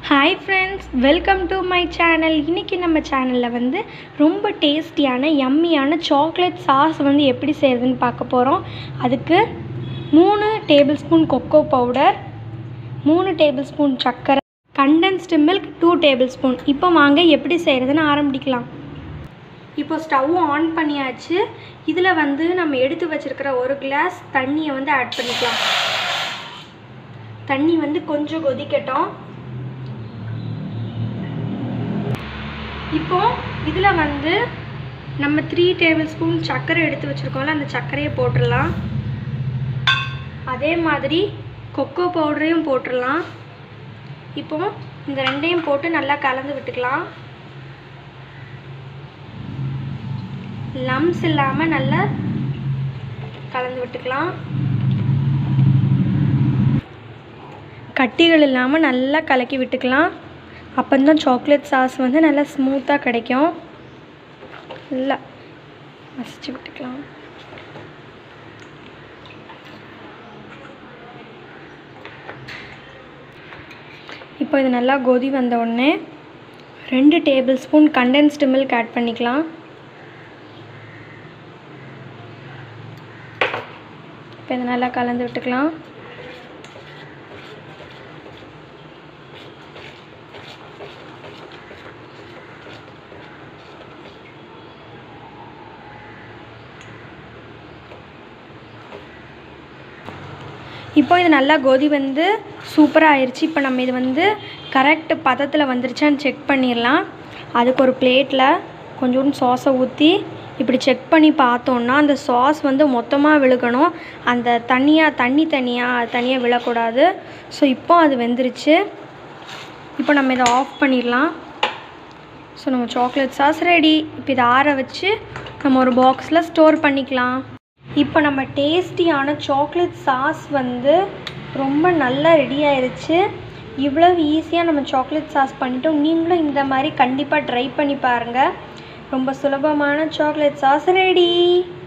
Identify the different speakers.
Speaker 1: hi friends welcome to my channel இன்றைக்கி நம்ம சேனலில் வந்து ரொம்ப டேஸ்டியான யம்மியான சாக்லேட் சாஸ் வந்து எப்படி செய்கிறதுன்னு பார்க்க போகிறோம் அதுக்கு மூணு டேபிள் ஸ்பூன் கொக்கோ பவுடர் மூணு டேபிள் ஸ்பூன் சர்க்கரை condensed milk two tablespoon இப்போ வாங்க எப்படி செய்கிறதுன்னு ஆரம்பிக்கலாம் இப்போ ஸ்டவ் ஆன் பண்ணியாச்சு இதில் வந்து நம்ம எடுத்து வச்சிருக்கிற ஒரு கிளாஸ் தண்ணியை வந்து ஆட் பண்ணிக்கலாம் தண்ணி வந்து கொஞ்சம் கொதிக்கட்டும் இப்போ இதில் வந்து நம்ம த்ரீ டேபிள் ஸ்பூன் சர்க்கரை எடுத்து வச்சுருக்கோம்ல அந்த சர்க்கரையை போட்டுடலாம் அதே மாதிரி கொக்கோ பவுடரையும் போட்டுடலாம் இப்போ இந்த ரெண்டையும் போட்டு நல்லா கலந்து விட்டுக்கலாம் லம்ஸ் இல்லாமல் நல்லா கலந்து விட்டுக்கலாம் கட்டிகள் இல்லாமல் நல்லா கலக்கி விட்டுக்கலாம் அப்போந்தான் சாக்லேட் சாஸ் வந்து நல்லா ஸ்மூத்தாக கிடைக்கும் நல்லா மசிச்சு விட்டுக்கலாம் இப்போ இது நல்லா கொதி வந்த உடனே ரெண்டு tablespoon condensed milk add பண்ணிக்கலாம் இப்போ இதை நல்லா கலந்து விட்டுக்கலாம் இப்போ இது நல்லா கொதி வந்து சூப்பராக ஆயிடுச்சு இப்போ நம்ம இது வந்து கரெக்ட் பதத்தில் வந்துருச்சான்னு செக் பண்ணிடலாம் அதுக்கு ஒரு பிளேட்டில் கொஞ்சோண்டு சாஸை ஊற்றி இப்படி செக் பண்ணி பார்த்தோன்னா அந்த சாஸ் வந்து மொத்தமாக விழுகணும் அந்த தனியாக தண்ணி தனியாக தனியாக விழக்கூடாது ஸோ இப்போ அது வெந்துருச்சு இப்போ நம்ம இதை ஆஃப் பண்ணிடலாம் ஸோ நம்ம சாக்லேட் சாஸ் ரெடி இப்போ இதை ஆற வச்சு நம்ம ஒரு பாக்ஸில் ஸ்டோர் பண்ணிக்கலாம் இப்போ நம்ம டேஸ்டியான சாக்லேட் சாஸ் வந்து ரொம்ப நல்லா ரெடி ஆயிருச்சு இவ்வளவு ஈஸியாக நம்ம சாக்லேட் சாஸ் பண்ணிட்டோம் நீங்களும் இந்த மாதிரி கண்டிப்பாக ட்ரை பண்ணி பாருங்கள் ரொம்ப சுலபமான சாக்லேட் சாஸ் ரெடி